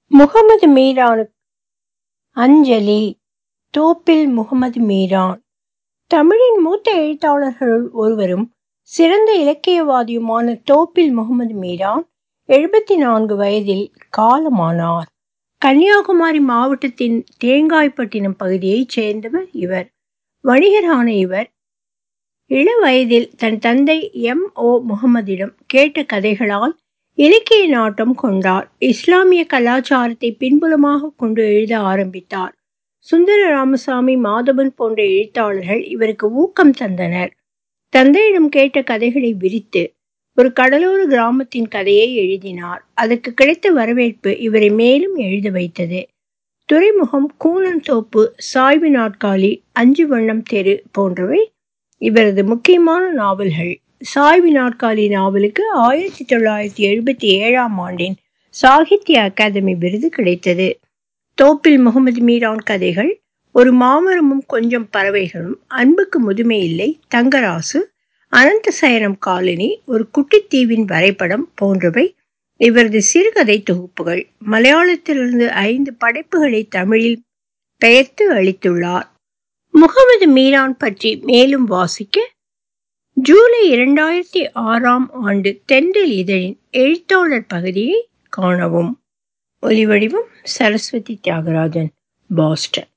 முகமது மீரானுக்கு அஞ்சலி தோப்பில் முகமது மீரான் தமிழின் மூத்த எழுத்தாளர்களுள் ஒருவரும் சிறந்த இலக்கியவாதியுமான தோப்பில் முகமது மீரான் எழுபத்தி நான்கு வயதில் காலமானார் கன்னியாகுமரி மாவட்டத்தின் தேங்காய்பட்டினம் பகுதியைச் சேர்ந்தவர் இவர் வணிகரான இவர் இள வயதில் தன் தந்தை எம் ஓ முகமதிடம் கேட்ட கதைகளால் இலக்கிய நாட்டம் கொண்டார் இஸ்லாமிய கலாச்சாரத்தை பின்புலமாக கொண்டு எழுத ஆரம்பித்தார் சுந்தர ராமசாமி மாதவன் போன்ற எழுத்தாளர்கள் இவருக்கு ஊக்கம் தந்தனர் தந்தையிடம் கேட்ட கதைகளை விரித்து ஒரு கடலோர கிராமத்தின் கதையை எழுதினார் அதற்கு கிடைத்த வரவேற்பு இவரை மேலும் எழுத வைத்தது துறைமுகம் கூனந்தோப்பு சாய்வு நாட்காலி அஞ்சு வண்ணம் தெரு போன்றவை இவரது முக்கியமான நாவல்கள் சாய்வு நாட்காலி நாவலுக்கு ஆயிரத்தி தொள்ளாயிரத்தி எழுபத்தி ஏழாம் ஆண்டின் சாகித்ய அகாதமி விருது கிடைத்தது தோப்பில் முகமது மீரான் கதைகள் ஒரு மாமரமும் கொஞ்சம் பறவைகளும் அன்புக்கு முதுமை இல்லை தங்கராசு அனந்த சயனம் காலனி ஒரு குட்டித்தீவின் வரைபடம் போன்றவை இவரது சிறுகதை தொகுப்புகள் மலையாளத்திலிருந்து ஐந்து படைப்புகளை தமிழில் பெயர்த்து அளித்துள்ளார் முகமது மீரான் பற்றி மேலும் வாசிக்க ஜூலை இரண்டாயிரத்தி ஆறாம் ஆண்டு தென்றல் இதழின் எழுத்தாளர் பகுதியை காணவும் ஒலிவடிவம் சரஸ்வதி தியாகராஜன் பாஸ்டன்